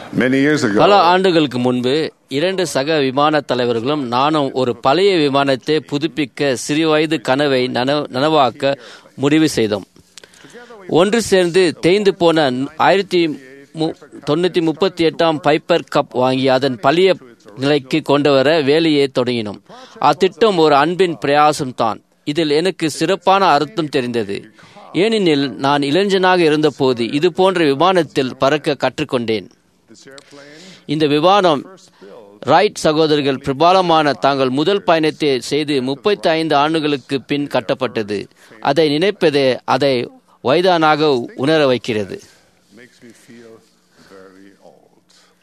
Many years பல ago, ஆண்டுகளுக்கு முன்பு இரண்டு சக விமான தலைவர்களும் நானும் ஒரு பழைய விமானத்தை புதுப்பிக்க சிறுவயது கனவை நனவு நனவாக்க முடிவு செய்தோம் ஒன்று சேர்ந்து தேய்ந்து போன ஆயிரத்தி மு- தொண்ணூத்தி முப்பத்தி எட்டாம் பைப்பர் கப் வாங்கி அதன் பழைய நிலைக்கு கொண்டு வர வேலையை தொடங்கினோம் அத்திட்டம் ஒரு அன்பின் பிரயாசம்தான் இதில் எனக்கு சிறப்பான அர்த்தம் தெரிந்தது ஏனெனில் நான் இளைஞனாக இருந்தபோது இது போன்ற விமானத்தில் பறக்க கற்றுக்கொண்டேன் இந்த விமானம் ரைட் சகோதரர்கள் பிரபலமான தாங்கள் முதல் பயணத்தை செய்து முப்பத்தி ஐந்து ஆண்டுகளுக்கு பின் கட்டப்பட்டது அதை நினைப்பதே அதை வயதானாக உணர வைக்கிறது makes me feel very old.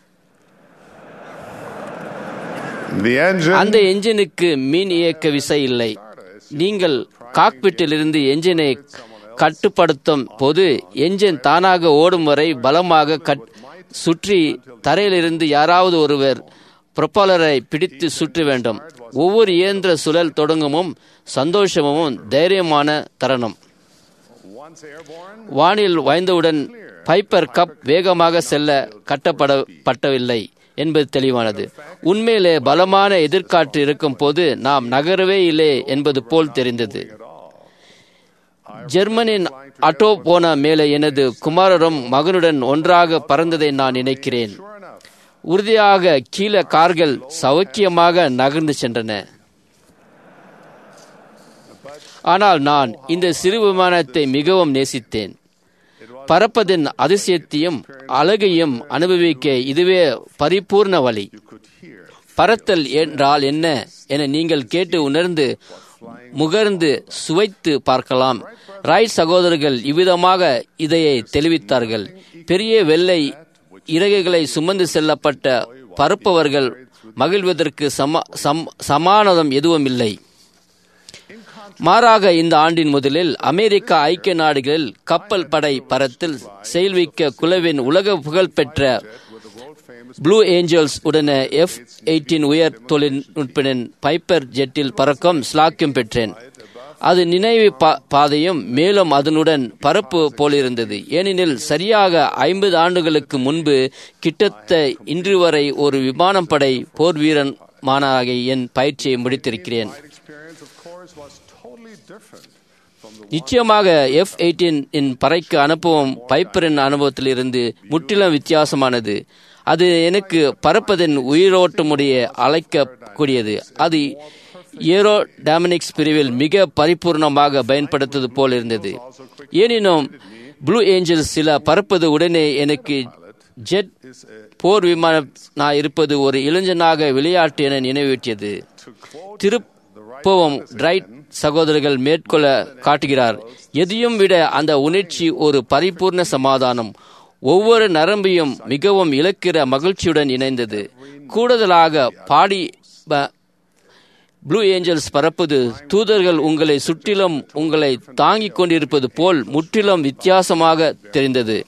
The engine அந்த என்ஜினுக்கு மின் இயக்க விசை இல்லை நீங்கள் காக்பிட்டிலிருந்து என்ஜினை கட்டுப்படுத்தும் போது என்ஜின் தானாக ஓடும் வரை பலமாக கட் சுற்றி தரையிலிருந்து யாராவது ஒருவர் ப்ரொப்பலரை பிடித்து சுற்ற வேண்டும் ஒவ்வொரு இயந்திர சுழல் தொடங்கமும் சந்தோஷமும் தைரியமான தருணம் once airborne, வானில் வாய்ந்தவுடன் பைப்பர் கப் வேகமாக செல்ல கட்டப்படப்பட்டவில்லை என்பது தெளிவானது உண்மையிலே பலமான எதிர்காற்று இருக்கும் போது நாம் நகரவே இல்லை என்பது போல் தெரிந்தது ஜெர்மனின் அட்டோ போன மேலே எனது குமாரரும் மகனுடன் ஒன்றாக பறந்ததை நான் நினைக்கிறேன் உறுதியாக கீழே கார்கள் சௌக்கியமாக நகர்ந்து சென்றன ஆனால் நான் இந்த சிறு விமானத்தை மிகவும் நேசித்தேன் பறப்பதின் அதிசயத்தையும் அழகையும் அனுபவிக்க இதுவே பரிபூர்ண வழி பறத்தல் என்றால் என்ன என நீங்கள் கேட்டு உணர்ந்து முகர்ந்து சுவைத்து பார்க்கலாம் ராய் சகோதரர்கள் இவ்விதமாக இதையை தெளிவித்தார்கள் பெரிய வெள்ளை இறகுகளை சுமந்து செல்லப்பட்ட பறப்பவர்கள் மகிழ்வதற்கு சம சம்- சமானதம் எதுவும் இல்லை மாறாக இந்த ஆண்டின் முதலில் அமெரிக்க ஐக்கிய நாடுகளில் கப்பல் படை பரத்தில் செயல்விக்க குழுவின் உலக புகழ்பெற்ற ப்ளூ ஏஞ்சல்ஸ் உடனே எஃப் எயிட்டீன் உயர் தொழில்நுட்பின் பைப்பர் ஜெட்டில் பறக்கும் ஸ்லாக்கியம் பெற்றேன் அது நினைவு பா- பாதையும் மேலும் அதனுடன் பரப்பு போலிருந்தது ஏனெனில் சரியாக ஐம்பது ஆண்டுகளுக்கு முன்பு கிட்டத்த இன்று வரை ஒரு விமானம் படை போர் வீரன் மானாக என் பயிற்சியை முடித்திருக்கிறேன் experience, of course, was totally different from the நிச்சயமாக எஃப் எயிட்டீன் இன் பறைக்கு அனுபவம் பைப்பரின் அனுபவத்திலிருந்து முற்றிலும் வித்தியாசமானது அது எனக்கு பறப்பதன் உயிரோட்டமுடைய அழைக்கக்கூடியது அது ஏரோ டாமினிக்ஸ் பிரிவில் மிக பரிபூர்ணமாக பயன்படுத்தது போல் இருந்தது எனினும் ப்ளூ ஏஞ்சல்ஸ் சில பறப்பது உடனே எனக்கு ஜெட் போர் விமானம் இருப்பது ஒரு இளைஞனாக விளையாட்டு என நினைவூட்டியது திருப்பவும் ரைட் சகோதரர்கள் மேற்கொள்ள காட்டுகிறார் எதையும் விட அந்த உணர்ச்சி ஒரு பரிபூர்ண சமாதானம் ஒவ்வொரு நரம்பையும் மிகவும் இழக்கிற மகிழ்ச்சியுடன் இணைந்தது கூடுதலாக பாடி ப- ப்ளூ ஏஞ்சல்ஸ் பறப்பது தூதர்கள் உங்களை சுற்றிலும் உங்களை தாங்கிக் கொண்டிருப்பது போல் முற்றிலும் வித்தியாசமாக தெரிந்தது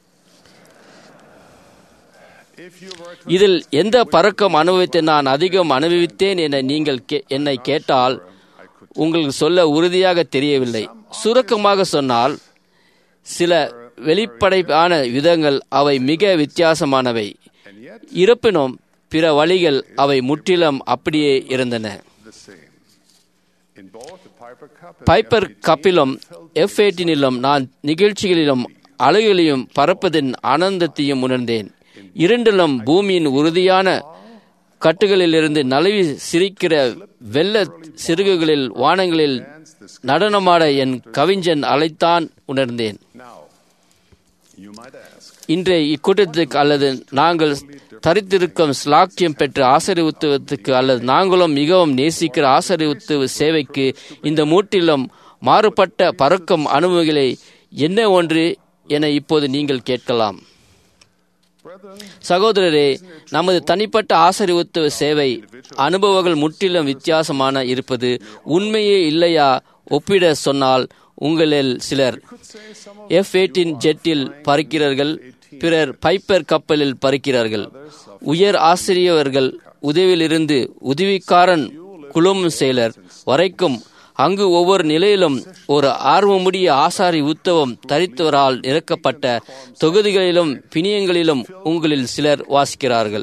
if you were to இதில் எந்த பறக்கம் அனுபவத்தை நான் அதிகம் அனுபவித்தேன் என நீங்கள் கே- என்னை கேட்டால் உங்களுக்கு சொல்ல உறுதியாக தெரியவில்லை சுருக்கமாக சொன்னால் சில வெளிப்படையான விதங்கள் அவை மிக வித்தியாசமானவை இருப்பினும் பிற வழிகள் அவை முற்றிலும் அப்படியே இருந்தன the same. In both the Piper Cup and Piper கப்பிலும் எஃப் எயிட்டீனிலும் நான் நிகழ்ச்சிகளிலும் அழகுகளையும் பறப்பதின் ஆனந்தத்தையும் உணர்ந்தேன் இரண்டிலும் பூமியின் உறுதியான கட்டுகளிலிருந்து நழுவி சிரிக்கிற வெள்ள சிறுகுகளில் வானங்களில் நடனமாட என் கவிஞன் அழைத்தான் உணர்ந்தேன் now, you might ask, இன்றைய இக்கூட்டத்துக்கு அல்லது நாங்கள் தரித்திருக்கும் ஸ்லாக்கியம் பெற்ற ஆசரிவுத்துவத்துக்கு அல்லது நாங்களும் மிகவும் நேசிக்கிற ஆசரிவுத்துவ சேவைக்கு இந்த மூட்டிலும் மாறுபட்ட பறக்கும் அனுபவங்களை என்ன ஒன்று என இப்போது நீங்கள் கேட்கலாம் brethren, சகோதரரே நமது தனிப்பட்ட ஆசரிவுத்துவ சேவை அனுபவங்கள் முற்றிலும் வித்தியாசமான இருப்பது உண்மையே இல்லையா ஒப்பிட சொன்னால் உங்களில் சிலர் எஃப் எயிட்டீன் ஜெட்டில் பறக்கிறார்கள் பிறர் பைப்பர் கப்பலில் பறக்கிறார்கள் உயர் ஆசிரியர்கள் உதவியிலிருந்து உதவிக்காரன் குழும் செயலர் வரைக்கும் அங்கு ஒவ்வொரு நிலையிலும் ஒரு ஆர்வமுடைய ஆசாரி உத்தவம் தரித்தவரால் இறக்கப்பட்ட தொகுதிகளிலும் பிணியங்களிலும் உங்களில் சிலர் வாசிக்கிறார்கள்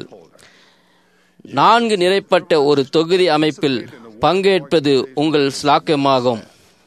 நான்கு நிறைப்பட்ட ஒரு தொகுதி அமைப்பில் பங்கேற்பது உங்கள் ஸ்லாக்கியமாகும்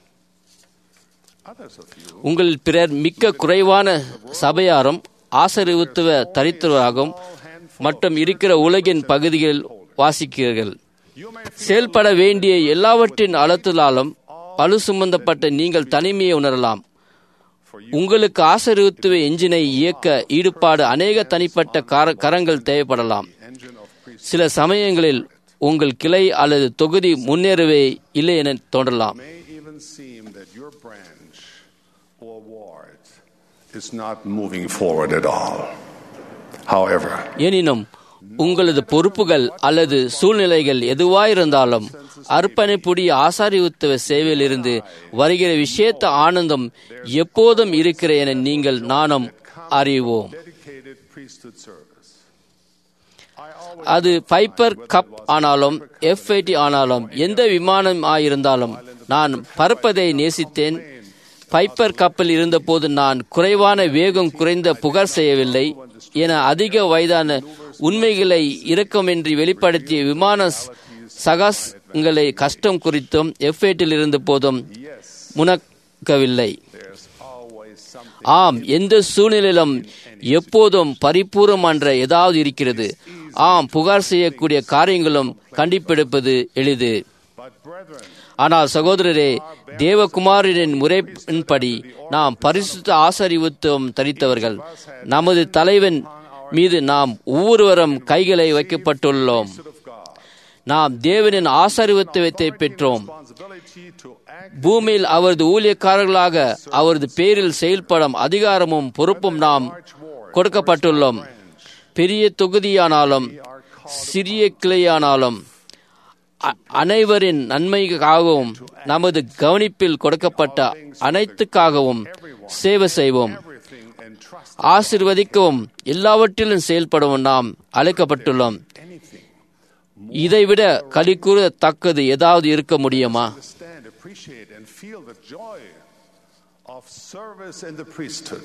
Others of you உங்களில் பிறர் மிக்க குறைவான சபையாரும் ஆசரிவுத்துவ தரித்திரராகவும் மற்றும் இருக்கிற உலகின் பகுதிகளில் வாசிக்கிறீர்கள் you may feel செயல்பட வேண்டிய எல்லாவற்றின் அழுத்தலாலும் பழு சுமந்தப்பட்ட நீங்கள் தனிமையை உணரலாம் உங்களுக்கு ஆசரித்துவ எஞ்சினை இயக்க ஈடுபாடு அநேக தனிப்பட்ட கார- கரங்கள் தேவைப்படலாம் engine of priest சில சமயங்களில் உங்கள் கிளை அல்லது தொகுதி முன்னேறவே இல்லை என தோன்றலாம் may even seem that your branch or ward is not moving forward at all. However, எனினும் உங்களது பொறுப்புகள் அல்லது சூழ்நிலைகள் எதுவாயிருந்தாலும் அர்ப்பணிப்புடைய ஆசாரியுத்துவ சேவையிலிருந்து வருகிற விஷயத்த ஆனந்தம் எப்போதும் இருக்கிற என நீங்கள் நானும் அறிவோம் dedicated priesthood service. I always அது பைப்பர் கப் ஆனாலும் எஃப் ஆனாலும் எந்த விமானம் ஆயிருந்தாலும் நான் பறப்பதை நேசித்தேன் பைப்பர் கப்பல் இருந்தபோது நான் குறைவான வேகம் குறைந்த புகார் செய்யவில்லை என அதிக வயதான உண்மைகளை இரக்கமின்றி வெளிப்படுத்திய விமான சகாசங்களை கஷ்டம் குறித்தும் எஃப் இருந்த போதும் முனக்கவில்லை there's always something ஆம் எந்த சூழ்நிலையிலும் எப்போதும் பரிபூர்ணமன்ற ஏதாவது இருக்கிறது ஆம் புகார் செய்யக்கூடிய காரியங்களும் கண்டிப்பெடுப்பது எளிது but brethren ஆனால் சகோதரரே தேவகுமாரனின் முறையின்படி நாம் பரிசுத்த ஆசரிவுத்துவம் தரித்தவர்கள் நமது தலைவன் மீது நாம் ஒவ்வொருவரும் கைகளை வைக்கப்பட்டுள்ளோம் of God நாம் தேவனின் ஆசரிவுத்துவத்தை பெற்றோம் responsibility to act பூமியில் அவரது ஊழியக்காரர்களாக அவரது பேரில் செயல்படும் அதிகாரமும் பொறுப்பும் நாம் கொடுக்கப்பட்டுள்ளோம் பெரிய தொகுதியானாலும் சிறிய கிளையானாலும் அ- அனைவரின் நன்மைக்காகவும் நமது கவனிப்பில் கொடுக்கப்பட்ட அனைத்துக்காகவும் சேவை செய்வோம் everything and trust ஆசிர்வதிக்கவும் எல்லாவற்றிலும் செயல்படவும் நாம் அழைக்கப்பட்டுள்ளோம் anything. இதைவிட களி கூறத்தக்கது ஏதாவது இருக்க முடியுமா Understand, appreciate, and feel the joy of service in the priesthood.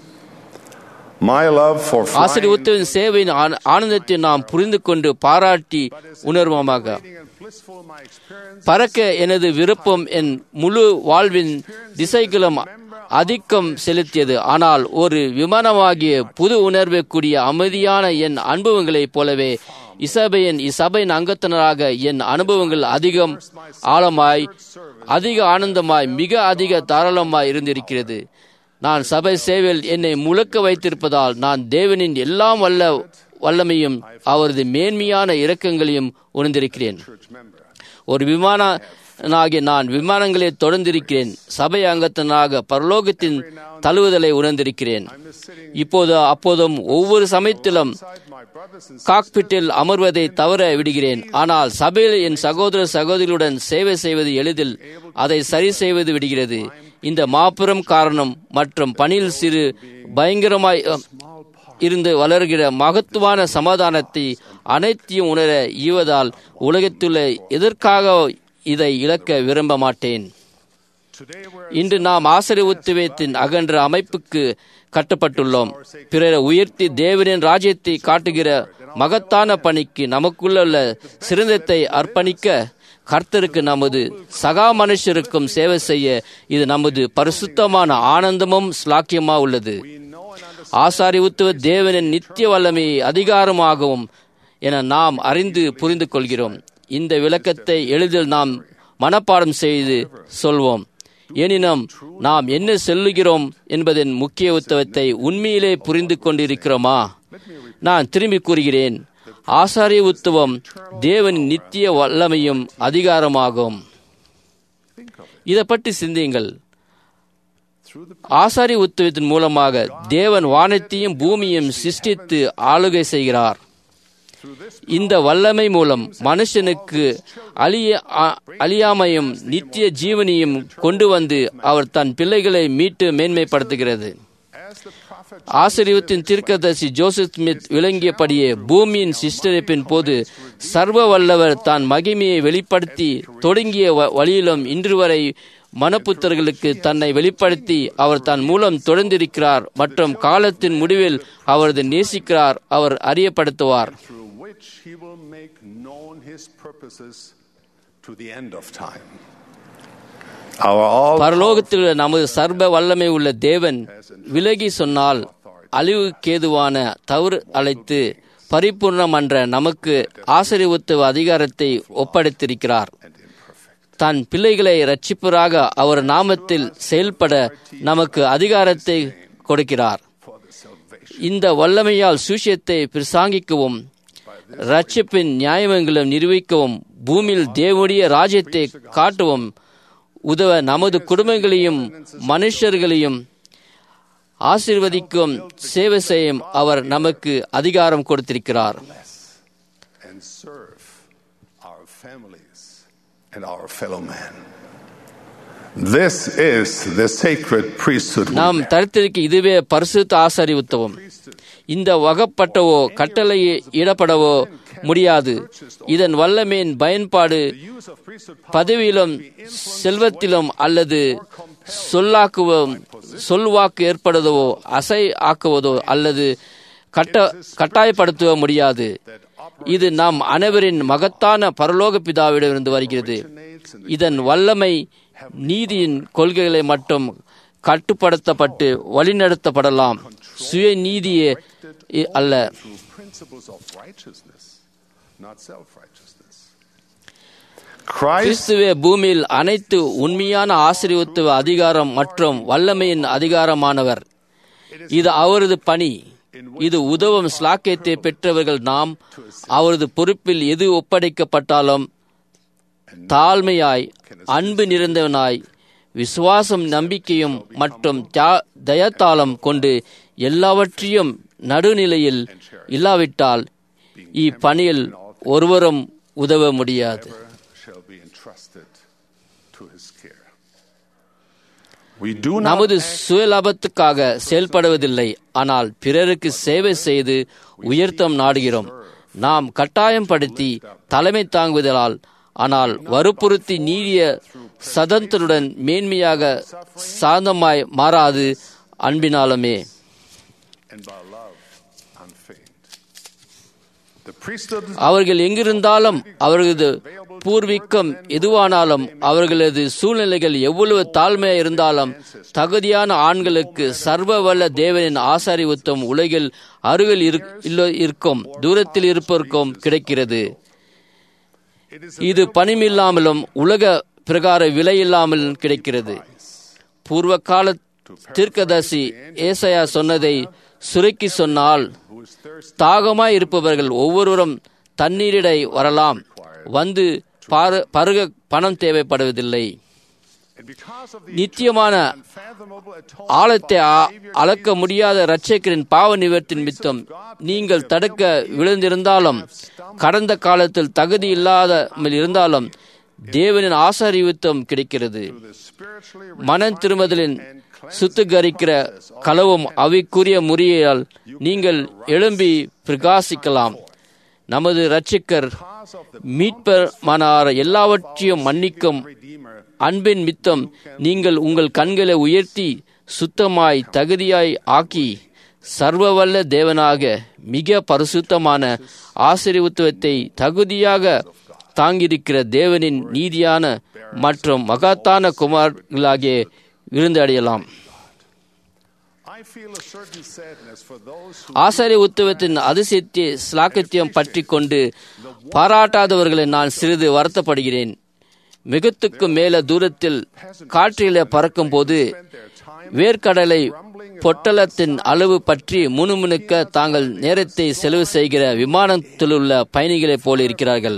My love for flying, ஆசிரியத்தின் சேவையின் ஆன- ஆனந்தத்தை நாம் புரிந்து கொண்டு பாராட்டி உணர்வோமாக and blissful my experience பறக்க எனது விருப்பம் என் முழு வாழ்வின் திசைகளும் அதிக்கம் செலுத்தியது ஆனால் ஒரு விமானமாகிய புது உணர்வை கூடிய அமைதியான என் அனுபவங்களைப் போலவே இசபையின் இசபையின் அங்கத்தினராக என் அனுபவங்கள் அதிகம் ஆழமாய் அதிக ஆனந்தமாய் மிக அதிக தாராளமாய் இருந்திருக்கிறது நான் சபை சேவையில் என்னை முழுக்க வைத்திருப்பதால் நான் தேவனின் எல்லாம் வல்ல வல்லமையும் அவரது மேன்மையான இரக்கங்களையும் உணர்ந்திருக்கிறேன் church member. ஒரு விமானனாகிய நான் விமானங்களை தொடர்ந்திருக்கிறேன் சபை அங்கத்தினாக பரலோகத்தின் தழுவுதலை உணர்ந்திருக்கிறேன் இப்போது அப்போதும் ஒவ்வொரு சமயத்திலும் Beside my brothers and காக்பிட்டில் அமர்வதை தவற விடுகிறேன் ஆனால் சபையில் என் சகோதர சகோதரிகளுடன் சேவை செய்வது எளிதில் அதை சரி செய்வது விடுகிறது இந்த மாபெரும் காரணம் மற்றும் பணியில் சிறு பயங்கரமாய் அ, இருந்து வளர்கிற மகத்துவான சமாதானத்தை அனைத்தையும் உணர ஈவதால் உலகத்துள்ள எதற்காக இதை இழக்க விரும்ப மாட்டேன் today we're இன்று நாம் ஆசிரியத்துவத்தின் அகன்ற அமைப்புக்கு கட்டப்பட்டுள்ளோம் பிறரை உயர்த்தி தேவனின் ராஜ்யத்தை காட்டுகிற மகத்தான பணிக்கு நமக்குள்ள சிறந்தத்தை அர்ப்பணிக்க கர்த்தருக்கு நமது சகா மனுஷருக்கும் சேவை செய்ய இது நமது பரிசுத்தமான ஆனந்தமும் ஸ்லாக்கியமா உள்ளது we know and understand ஆசாரி உத்துவ தேவனின் நித்திய வல்லமை அதிகாரமாகவும் என நாம் அறிந்து புரிந்து கொள்கிறோம் இந்த விளக்கத்தை எளிதில் நாம் மனப்பாடம் செய்து சொல்வோம் எனினும் நாம் என்ன சொல்லுகிறோம் என்பதன் முக்கியத்துவத்தை உண்மையிலே புரிந்து கொண்டிருக்கிறோமா நான் திரும்பி கூறுகிறேன் ஆசாரிய உத்துவம் தேவனின் நித்திய வல்லமையும் அதிகாரமாகும் think of it இதை பற்றி சிந்தியுங்கள் through the ஆசாரி உத்துவத்தின் மூலமாக தேவன் வானத்தையும் பூமியையும் சிருஷ்டித்து ஆளுகை செய்கிறார் through this இந்த வல்லமை மூலம் மனுஷனுக்கு அழிய அ- அழியாமையும் நித்திய ஜீவனையும் கொண்டு வந்து அவர் தன் பிள்ளைகளை மீட்டு மேன்மைப்படுத்துகிறது as the prophet ஆசிரியத்தின் தீர்க்கதரிசி ஜோசப் ஸ்மித் விளங்கியபடியே பூமியின் சிஸ்டரிப்பின் போது சர்வ வல்லவர் தான் மகிமையை வெளிப்படுத்தி தொடங்கிய வ- வழியிலும் இன்று வரை மனப்புத்தர்களுக்கு தன்னை வெளிப்படுத்தி அவர் தன் மூலம் தொடர்ந்திருக்கிறார் மற்றும் காலத்தின் முடிவில் அவரது நேசிக்கிறார் அவர் அறியப்படுத்துவார் through which he will make known his purposes to the end of time. Our all பரலோகத்தில் உள்ள நமது சர்வ வல்லமை உள்ள தேவன் விலகி சொன்னால் அழிவுக்கேதுவான தவறு அழைத்து பரிபூர்ணமன்ற நமக்கு ஆசீர்வத்துவ அதிகாரத்தை ஒப்படைத்திருக்கிறார் தன் பிள்ளைகளை ரட்சிப்பராக அவர் நாமத்தில் செயல்பட நமக்கு அதிகாரத்தை கொடுக்கிறார் for the salvation இந்த வல்லமையால் சூசியத்தை பிரசாங்கிக்கவும் ரட்சிப்பின் நியாயங்களும் நிரூபிக்கவும் பூமியில் தேவனுடைய ராஜ்யத்தை காட்டவும் உதவ நமது குடும்பங்களையும் மனுஷர்களையும் ஆசீர்வதிக்கும் சேவை செய்யும் அவர் நமக்கு அதிகாரம் கொடுத்திருக்கிறார் and serve our families and our fellow man. This is the sacred priesthood. we நாம் bear. தரித்திருக்க இதுவே பரிசுத்த ஆசாரி உத்தவம் இந்த வகப்பட்டவோ கட்டளை இடப்படவோ முடியாது இதன் வல்லமையின் பயன்பாடு Use of priesthood power பதவியிலும் செல்வத்திலும் அல்லது சொல்லாக்குவோ சொல்வாக்கு ஏற்படுவதோ அசை ஆக்குவதோ அல்லது கட்ட கட்டாயப்படுத்தவோ முடியாது இது நாம் அனைவரின் மகத்தான பரலோக பிதாவிடமிருந்து வருகிறது இதன் வல்லமை நீதியின் கொள்கைகளை மட்டும் கட்டுப்படுத்தப்பட்டு வழிநடத்தப்படலாம் சுய நீதியே இ- அல்ல through principles of righteousness, not self-righteousness. Christ கிறிஸ்துவே பூமியில் அனைத்து உண்மையான ஆசீர்வத்துவ அதிகாரம் மற்றும் வல்லமையின் அதிகாரமானவர் இது அவரது பணி இது உதவும் ஸ்லாக்கியத்தை பெற்றவர்கள் நாம் அவரது பொறுப்பில் எது ஒப்படைக்கப்பட்டாலும் தாழ்மையாய் அன்பு நிறைந்தவனாய் விசுவாசம் நம்பிக்கையும் மற்றும் தியா- தயத்தாளம் கொண்டு எல்லாவற்றையும் நடுநிலையில் இல்லாவிட்டால் இப்பணியில் ஒருவரும் உதவ முடியாது shall be entrusted to his care. We do not நமது சுயலாபத்துக்காக செயல்படுவதில்லை ஆனால் பிறருக்கு சேவை செய்து உயர்த்தம் நாடுகிறோம் நாம் கட்டாயம் படுத்தி தலைமை தாங்குவதால் ஆனால் வற்புறுத்தி நீடிய சதந்தருடன் மேன்மையாக சாந்தமாய் மாறாது அன்பினாலுமே and by love unfeigned. The priesthood அவர்கள் எங்கிருந்தாலும் அவர்களது பூர்வீகம் எதுவானாலும் அவர்களது சூழ்நிலைகள் எவ்வளவு தாழ்மையாக இருந்தாலும் தகுதியான ஆண்களுக்கு சர்வ வல்ல தேவனின் ஆசாரித்துவம் உலகில் அருகில் இருக்- இல்ல- இருக்கும் தூரத்தில் இருப்பதற்கும் கிடைக்கிறது it is இது பணிமில்லாமலும் உலக பிரகார விலை இல்லாமலும் கிடைக்கிறது பூர்வ கால தீர்க்கதரிசி ஏசாயா சொன்னதை சுருக்கி சொன்னால் who is thirsty தாகமாய் இருப்பவர்கள் ஒவ்வொருவரும் தண்ணீரிடை வரலாம் வந்து பாரு- பருக பணம் தேவைப்படுவதில்லை and because of the நித்தியமான unfathomable atonement ஆழத்தை ஆ- அளக்க முடியாத இரட்சகரின் பாவ நிவர்த்தின் மித்தம் நீங்கள் தடுக்க விழுந்திருந்தாலும் கடந்த காலத்தில் தகுதி இல்லாத இருந்தாலும் தேவனின் ஆசாரியுத்தம் கிடைக்கிறது the spiritually மனம் திரும்புதலின் சுத்திகரிக்கிற களவும் அவைக்குரிய முறையால் நீங்கள் எழும்பி பிரகாசிக்கலாம் நமது இரட்சகர் cause of the மீட்பர் மனார எல்லாவற்றையும் மன்னிக்கும் Redeemer அன்பின் மித்தம் நீங்கள் உங்கள் கண்களை உயர்த்தி சுத்தமாய் தகுதியாய் ஆக்கி சர்வவல்ல தேவனாக மிக பரிசுத்தமான ஆசீர்வத்துவத்தை தகுதியாக தாங்கியிருக்கிற தேவனின் நீதியான மற்றும் மகத்தான குமார்களாகிய விருந்தடையலாம் I feel a certain sadness for those who ஆசாரிய உத்துவத்தின் அதிசயத்தை ஸ்லாக்கியம் பற்றி கொண்டு பாராட்டாதவர்களை நான் சிறிது வருத்தப்படுகிறேன் மிகத்துக்கு மேல தூரத்தில் காற்றிலே பறக்கும் போது வேர்க்கடலை பொட்டலத்தின் அளவு பற்றி முணுமுணுக்க தாங்கள் நேரத்தை செலவு செய்கிற விமானத்தில் உள்ள பயணிகளைப் போல இருக்கிறார்கள்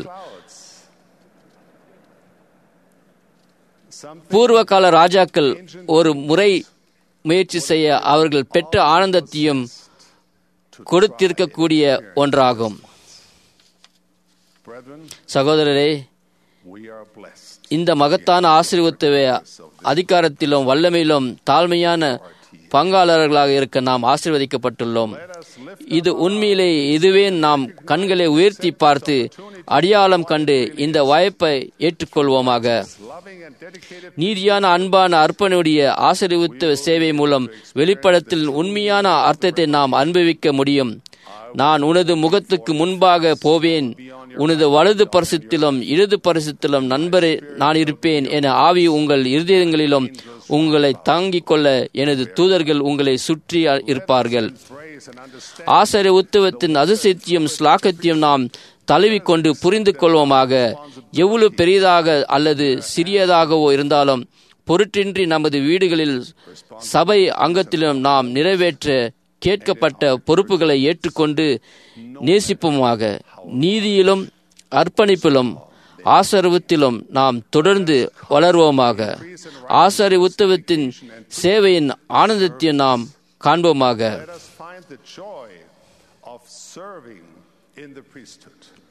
something பூர்வ கால ராஜாக்கள் ஒரு முறை முயற்சி செய்ய அவர்கள் பெற்ற ஆனந்தத்தையும் கொடுத்திருக்கக்கூடிய ஒன்றாகும் brethren சகோதரரே we are blessed இந்த மகத்தான ஆசீர்வத்துவ அதிகாரத்திலும் வல்லமையிலும் தாழ்மையான பங்காளர்களாக இருக்க நாம் ஆசீர்வதிக்கப்பட்டுள்ளோம் இது உண்மையிலே இதுவே நாம் கண்களை உயர்த்தி பார்த்து அடையாளம் கண்டு இந்த வாய்ப்பை ஏற்றுக்கொள்வோமாக loving and dedicated நீதியான அன்பான அர்ப்பணுடைய ஆசீர்வித்த சேவை மூலம் வெளிப்படத்தில் உண்மையான அர்த்தத்தை நாம் அனுபவிக்க முடியும் நான் உனது முகத்துக்கு முன்பாக போவேன் உனது வலது பரிசுத்திலும் இடது பரிசுத்திலும் நண்பரே நான் இருப்பேன் என ஆவி உங்கள் இருதயங்களிலும் உங்களை தாங்கிக் கொள்ள எனது தூதர்கள் உங்களை சுற்றி இருப்பார்கள் praise and understand ஆசாரிய உத்துவத்தின் அதிசயத்தையும் ஸ்லாக்கத்தையும் நாம் தழுவிக்கொண்டு புரிந்து கொள்வோமாக எவ்வளவு பெரியதாக அல்லது சிறியதாகவோ இருந்தாலும் பொருட்டின்றி நமது வீடுகளில் சபை அங்கத்திலும் நாம் நிறைவேற்ற கேட்கப்பட்ட பொறுப்புகளை ஏற்றுக்கொண்டு நேசிப்போமாக நீதியிலும் அர்ப்பணிப்பிலும் ஆசர்வத்திலும் நாம் தொடர்ந்து வளர்வோமாக ஆசாரி உத்தவத்தின் சேவையின் ஆனந்தத்தையும் நாம் காண்போமாக let us find the joy of serving in the priesthood.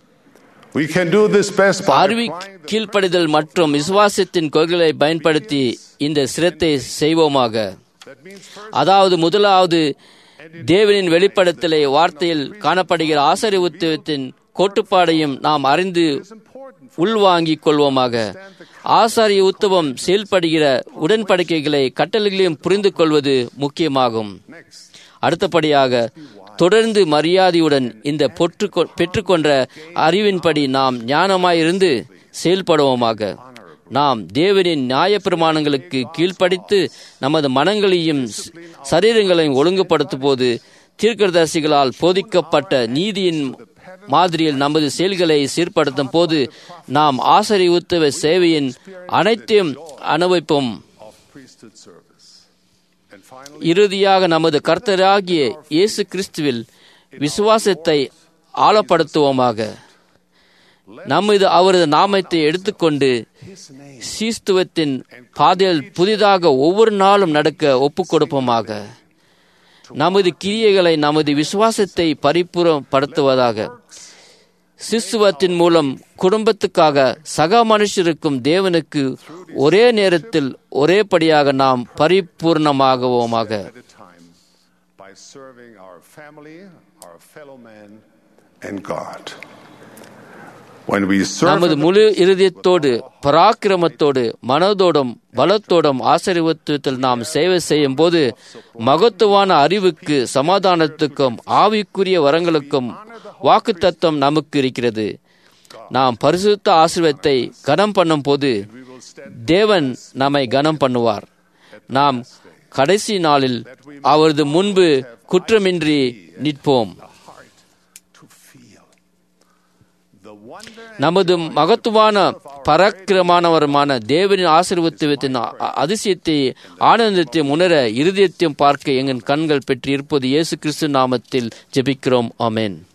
We can do this best by அறிவி applying the கீழ்ப்படிதல் மற்றும் விசுவாசத்தின் கொள்கைகளை பயன்படுத்தி இந்த சிரத்தை செய்வோமாக that means first அதாவது முதலாவது தேவனின் வெளிப்படத்திலே வார்த்தையில் காணப்படுகிற ஆசாரி உத்துவத்தின் கோட்டுப்பாடையும் நாம் அறிந்து important உள்வாங்கிக் கொள்வோமாக ஆசாரிய உத்துவம் செயல்படுகிற உடன்படிக்கைகளை கட்டளைகளையும் புரிந்து கொள்வது முக்கியமாகும் next அடுத்தபடியாக தொடர்ந்து மரியாதையுடன் இந்த பொற்று பெற்றுக்கொண்ட அறிவின்படி நாம் ஞானமாயிருந்து செயல்படுவோமாக நாம் தேவனின் நியாயப்பிரமாணங்களுக்கு கீழ்ப்படித்து நமது மனங்களையும் ஸ்- சரீரங்களையும் ஒழுங்குபடுத்தும் போது தீர்க்கதரிசிகளால் போதிக்கப்பட்ட நீதியின் மாதிரியில் நமது செயல்களை சீர்படுத்தும் போது நாம் ஆசரி உத்தவ சேவையின் அனைத்தையும் அனுபவிப்போம் of priesthood service. And finally, இறுதியாக நமது கர்த்தராகிய இயேசு கிறிஸ்துவில் விசுவாசத்தை ஆழப்படுத்துவோமாக நமது அவரது நாமத்தை எடுத்துக்கொண்டு சீஸ்துவத்தின் பாதையில் புதிதாக ஒவ்வொரு நாளும் நடக்க ஒப்புக் கொடுப்போமாக நமது கிரியைகளை நமது விசுவாசத்தை பரிபூரப்படுத்துவதாக சிசுவத்தின் மூலம் குடும்பத்துக்காக சக மனுஷருக்கும் தேவனுக்கு ஒரே நேரத்தில் ஒரேபடியாக நாம் பரிபூர்ணமாகவோமாக at a time by serving our family, our fellow man, and God. When we serve நமது in the முழு இருதயத்தோடு பராக்கிரமத்தோடு மனதோடும் பலத்தோடும் ஆசீர்வத்துவத்தில் நாம் சேவை செய்யும் போது மகத்துவான அறிவுக்கு சமாதானத்துக்கும் ஆவிக்குரிய வரங்களுக்கும் வாக்குத்தத்தம் நமக்கு இருக்கிறது நாம் பரிசுத்த ஆசீர்வத்தை கனம் பண்ணும் போது தேவன் நம்மை கனம் பண்ணுவார் நாம் கடைசி நாளில் அவரது முன்பு குற்றமின்றி நிற்போம் heart to feel the wonder நமது மகத்துவான பராக்கிரமானவருமான தேவனின் ஆசீர்வத்துவத்தின் அ- அதிசயத்தை ஆனந்தத்தை உணர இருதயத்தையும் பார்க்க எங்கள் கண்கள் பெற்று இருப்பது இயேசு கிறிஸ்து நாமத்தில் ஜெபிக்கிறோம் ஆமென்